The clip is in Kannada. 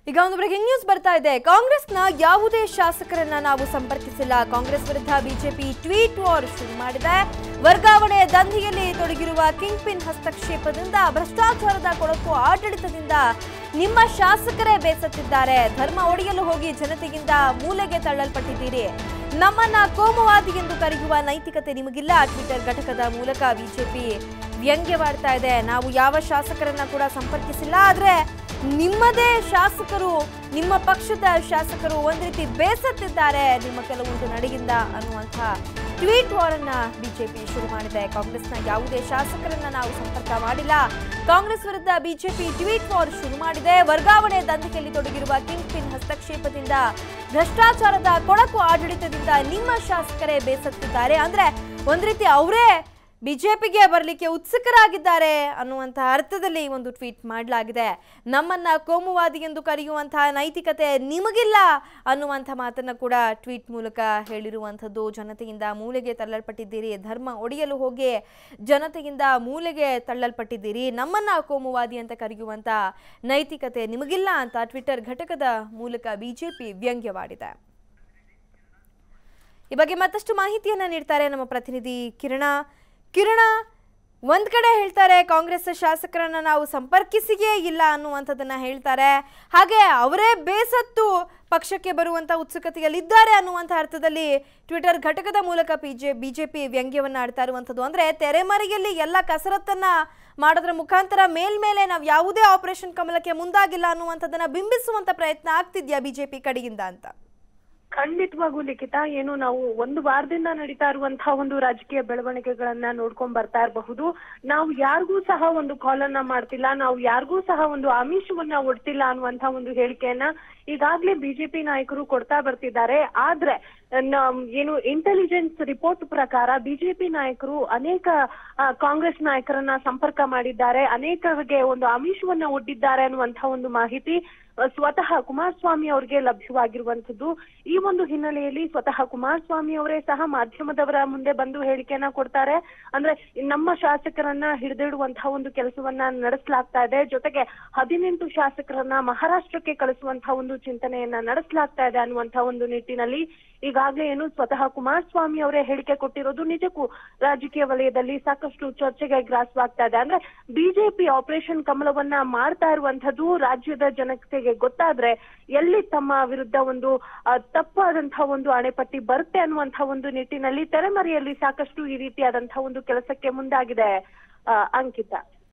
ಈಗ ಒಂದು ಬ್ರೇಕಿಂಗ್ ನ್ಯೂಸ್ ಬರ್ತಾ ಇದೆ ಕಾಂಗ್ರೆಸ್ನ ಯಾವುದೇ ಶಾಸಕರನ್ನ ನಾವು ಸಂಪರ್ಕಿಸಿಲ್ಲ ಕಾಂಗ್ರೆಸ್ ವಿರುದ್ಧ ಬಿಜೆಪಿ ಟ್ವೀಟ್ ವಾರ್ ಶುರು ಮಾಡಿದೆ ವರ್ಗಾವಣೆ ದಂಧೆಯಲ್ಲಿ ತೊಡಗಿರುವ ಕಿಂಗ್ ಪಿನ್ ಹಸ್ತಕ್ಷೇಪದಿಂದ ಭ್ರಷ್ಟಾಚಾರದ ಕೊಳಕು ಆಡಳಿತದಿಂದ ನಿಮ್ಮ ಶಾಸಕರೇ ಬೇಸತ್ತಿದ್ದಾರೆ ಧರ್ಮ ಒಡೆಯಲು ಹೋಗಿ ಜನತೆಗಿಂತ ಮೂಲೆಗೆ ತಳ್ಳಲ್ಪಟ್ಟಿದ್ದೀರಿ ನಮ್ಮನ್ನ ಕೋಮುವಾದಿ ಎಂದು ಕರೆಯುವ ನೈತಿಕತೆ ನಿಮಗಿಲ್ಲ ಟ್ವಿಟರ್ ಘಟಕದ ಮೂಲಕ ಬಿಜೆಪಿ ವ್ಯಂಗ್ಯವಾಡ್ತಾ ಇದೆ ನಾವು ಯಾವ ಶಾಸಕರನ್ನ ಕೂಡ ಸಂಪರ್ಕಿಸಿಲ್ಲ ಆದ್ರೆ ನಿಮ್ಮದೇ ಶಾಸಕರು ನಿಮ್ಮ ಪಕ್ಷದ ಶಾಸಕರು ಒಂದ್ ರೀತಿ ಬೇಸತ್ತಿದ್ದಾರೆ ನಿಮ್ಮ ಕೆಲವೊಂದು ನಡೆಯಿಂದ ಅನ್ನುವಂಥ ಟ್ವೀಟ್ ವಾರ್ ಅನ್ನ ಬಿಜೆಪಿ ಶುರು ಮಾಡಿದೆ ಕಾಂಗ್ರೆಸ್ನ ಯಾವುದೇ ಶಾಸಕರನ್ನ ನಾವು ಸಂಪರ್ಕ ಮಾಡಿಲ್ಲ ಕಾಂಗ್ರೆಸ್ ವಿರುದ್ಧ ಬಿಜೆಪಿ ಟ್ವೀಟ್ ವಾರ್ ಶುರು ಮಾಡಿದೆ ವರ್ಗಾವಣೆ ದಂಧೆಯಲ್ಲಿ ತೊಡಗಿರುವ ಕಿಂಗ್ ಪಿನ್ ಹಸ್ತಕ್ಷೇಪದಿಂದ ಭ್ರಷ್ಟಾಚಾರದ ಕೊಳಕು ಆಡಳಿತದಿಂದ ನಿಮ್ಮ ಶಾಸಕರೇ ಬೇಸತ್ತಿದ್ದಾರೆ ಅಂದ್ರೆ ಒಂದ್ ರೀತಿ ಅವರೇ ಬಿಜೆಪಿಗೆ ಬರಲಿಕ್ಕೆ ಉತ್ಸುಕರಾಗಿದ್ದಾರೆ ಅನ್ನುವಂಥ ಅರ್ಥದಲ್ಲಿ ಈ ಒಂದು ಟ್ವೀಟ್ ಮಾಡಲಾಗಿದೆ ನಮ್ಮನ್ನ ಕೋಮುವಾದಿ ಎಂದು ಕರೆಯುವಂತಹ ನೈತಿಕತೆ ನಿಮಗಿಲ್ಲ ಅನ್ನುವಂಥ ಮಾತನ್ನ ಕೂಡ ಟ್ವೀಟ್ ಮೂಲಕ ಹೇಳಿರುವಂಥದ್ದು ಜನತೆಯಿಂದ ಮೂಲೆಗೆ ತಳ್ಳಲ್ಪಟ್ಟಿದ್ದೀರಿ ಧರ್ಮ ಒಡೆಯಲು ಹೋಗಿ ಜನತೆಯಿಂದ ಮೂಲೆಗೆ ತಳ್ಳಲ್ಪಟ್ಟಿದ್ದೀರಿ ನಮ್ಮನ್ನ ಕೋಮುವಾದಿ ಅಂತ ಕರೆಯುವಂಥ ನೈತಿಕತೆ ನಿಮಗಿಲ್ಲ ಅಂತ ಟ್ವಿಟರ್ ಘಟಕದ ಮೂಲಕ ಬಿಜೆಪಿ ವ್ಯಂಗ್ಯವಾಡಿದೆ ಈ ಬಗ್ಗೆ ಮತ್ತಷ್ಟು ಮಾಹಿತಿಯನ್ನ ನೀಡ್ತಾರೆ ನಮ್ಮ ಪ್ರತಿನಿಧಿ ಕಿರಣ ಕಿರಣ ಒಂದ್ ಕಡೆ ಹೇಳ್ತಾರೆ ಕಾಂಗ್ರೆಸ್ ಶಾಸಕರನ್ನ ನಾವು ಸಂಪರ್ಕಿಸಿಯೇ ಇಲ್ಲ ಅನ್ನುವಂಥದ್ದನ್ನ ಹೇಳ್ತಾರೆ ಹಾಗೆ ಅವರೇ ಬೇಸತ್ತು ಪಕ್ಷಕ್ಕೆ ಬರುವಂತ ಉತ್ಸುಕತೆಯಲ್ಲಿದ್ದಾರೆ ಅನ್ನುವಂಥ ಅರ್ಥದಲ್ಲಿ ಟ್ವಿಟರ್ ಘಟಕದ ಮೂಲಕ ಬಿಜೆ ಬಿಜೆಪಿ ವ್ಯಂಗ್ಯವನ್ನ ಆಡ್ತಾ ಇರುವಂಥದ್ದು ಅಂದ್ರೆ ತೆರೆಮರೆಯಲ್ಲಿ ಎಲ್ಲ ಕಸರತ್ತನ್ನ ಮಾಡೋದ್ರ ಮುಖಾಂತರ ಮೇಲ್ಮೇಲೆ ನಾವು ಯಾವುದೇ ಆಪರೇಷನ್ ಕಮಲಕ್ಕೆ ಮುಂದಾಗಿಲ್ಲ ಅನ್ನುವಂಥದ್ದನ್ನ ಬಿಂಬಿಸುವಂತ ಪ್ರಯತ್ನ ಆಗ್ತಿದ್ಯಾ ಬಿಜೆಪಿ ಕಡೆಯಿಂದ ಅಂತ ಖಂಡಿತವಾಗೂ ಲಿಖಿತ ಏನು ನಾವು ಒಂದು ವಾರದಿಂದ ನಡೀತಾ ಇರುವಂತಹ ಒಂದು ರಾಜಕೀಯ ಬೆಳವಣಿಗೆಗಳನ್ನ ನೋಡ್ಕೊಂಡ್ ಬರ್ತಾ ಇರಬಹುದು ನಾವು ಯಾರಿಗೂ ಸಹ ಒಂದು ಕಾಲ್ ಅನ್ನ ಮಾಡ್ತಿಲ್ಲ ನಾವು ಯಾರಿಗೂ ಸಹ ಒಂದು ಆಮಿಷವನ್ನ ಒಡ್ತಿಲ್ಲ ಅನ್ನುವಂತಹ ಒಂದು ಹೇಳಿಕೆಯನ್ನ ಈಗಾಗ್ಲೇ ಬಿಜೆಪಿ ನಾಯಕರು ಕೊಡ್ತಾ ಬರ್ತಿದ್ದಾರೆ ಆದ್ರೆ ನ- ಏನು ಇಂಟೆಲಿಜೆನ್ಸ್ ರಿಪೋರ್ಟ್ ಪ್ರಕಾರ ಬಿಜೆಪಿ ನಾಯಕರು ಅನೇಕ ಆ, ಕಾಂಗ್ರೆಸ್ ನಾಯಕರನ್ನ ಸಂಪರ್ಕ ಮಾಡಿದ್ದಾರೆ ಅನೇಕರಿಗೆ ಒಂದು ಆಮಿಷವನ್ನ ಒಡ್ಡಿದ್ದಾರೆ ಅನ್ನುವಂತಹ ಒಂದು ಮಾಹಿತಿ ಆ, ಸ್ವತಃ ಕುಮಾರಸ್ವಾಮಿ ಅವರಿಗೆ ಲಭ್ಯವಾಗಿರುವಂತದ್ದು ಈ ಒಂದು ಹಿನ್ನೆಲೆಯಲ್ಲಿ ಸ್ವತಃ ಕುಮಾರಸ್ವಾಮಿ ಅವರೇ ಸಹ ಮಾಧ್ಯಮದವರ ಮುಂದೆ ಬಂದು ಹೇಳಿಕೆಯನ್ನ ಕೊಡ್ತಾರೆ ಅಂದ್ರೆ ನಮ್ಮ ಶಾಸಕರನ್ನ ಹಿಡಿದಿಡುವಂತಹ ಒಂದು ಕೆಲಸವನ್ನ ನಡೆಸಲಾಗ್ತಾ ಇದೆ ಜೊತೆಗೆ ಹದಿನೆಂಟು ಶಾಸಕರನ್ನ ಮಹಾರಾಷ್ಟ್ರಕ್ಕೆ ಕಳಿಸುವಂತಹ ಒಂದು ಚಿಂತನೆಯನ್ನ ನಡೆಸಲಾಗ್ತಾ ಇದೆ ಅನ್ನುವಂತಹ ಒಂದು ನಿಟ್ಟಿನಲ್ಲಿ ಈಗಾಗಲೇ ಏನು ಸ್ವತಃ ಕುಮಾರಸ್ವಾಮಿ ಅವರೇ ಹೇಳಿಕೆ ಕೊಟ್ಟಿರೋದು ನಿಜಕ್ಕೂ ರಾಜಕೀಯ ವಲಯದಲ್ಲಿ ಸಾಕಷ್ಟು ಚರ್ಚೆಗೆ ಗ್ರಾಸವಾಗ್ತಾ ಇದೆ ಅಂದ್ರೆ ಬಿಜೆಪಿ ಆಪರೇಷನ್ ಕಮಲವನ್ನ ಮಾಡ್ತಾ ಇರುವಂತದ್ದು ರಾಜ್ಯದ ಜನತೆಗೆ ಗೊತ್ತಾದ್ರೆ ಎಲ್ಲಿ ತಮ್ಮ ವಿರುದ್ಧ ಒಂದು ಆ, ತಪ್ಪಾದಂತಹ ಒಂದು ಅಣೆಪಟ್ಟಿ ಬರುತ್ತೆ ಅನ್ನುವಂತಹ ಒಂದು ನಿಟ್ಟಿನಲ್ಲಿ ತೆರೆಮರೆಯಲ್ಲಿ ಸಾಕಷ್ಟು ಈ ರೀತಿಯಾದಂತಹ ಒಂದು ಕೆಲಸಕ್ಕೆ ಮುಂದಾಗಿದೆ ಆ, ಅಂಕಿತ